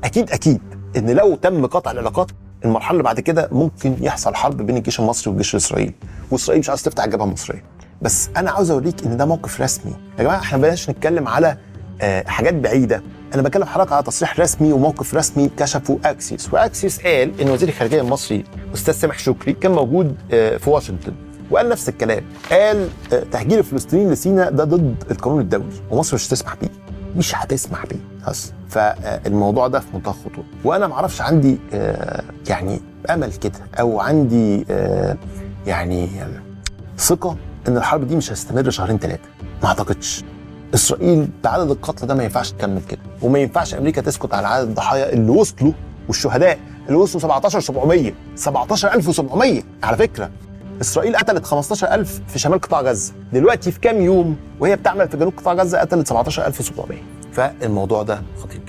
اكيد اكيد ان لو تم قطع العلاقات المرحله اللي بعد كده ممكن يحصل حرب بين الجيش المصري والجيش الاسرائيلي واسرائيل مش عايز تفتح الجبهه المصريه بس انا عاوز اوريك ان ده موقف رسمي يا جماعه احنا بلاش نتكلم على آه، حاجات بعيده انا بكلم حضرتك على تصريح رسمي وموقف رسمي كشفه اكسيوس واكسيوس قال ان وزير الخارجيه المصري استاذ سامح شكري كان موجود آه، في واشنطن وقال نفس الكلام قال آه، تهجير الفلسطينيين لسيناء ده ضد القانون الدولي ومصر مش هتسمح بيه مش هتسمح بيه بس فالموضوع ده في منتهى الخطوره وانا ما اعرفش عندي آه، يعني امل كده او عندي آه، يعني ثقه ان الحرب دي مش هتستمر شهرين ثلاثه ما اعتقدش اسرائيل بعدد القتلى ده ما ينفعش تكمل كده وما ينفعش امريكا تسكت على عدد الضحايا اللي وصلوا والشهداء اللي وصلوا 17700 17700 على فكره اسرائيل قتلت 15000 في شمال قطاع غزه دلوقتي في كام يوم وهي بتعمل في جنوب قطاع غزه قتلت 17700 فالموضوع ده خطير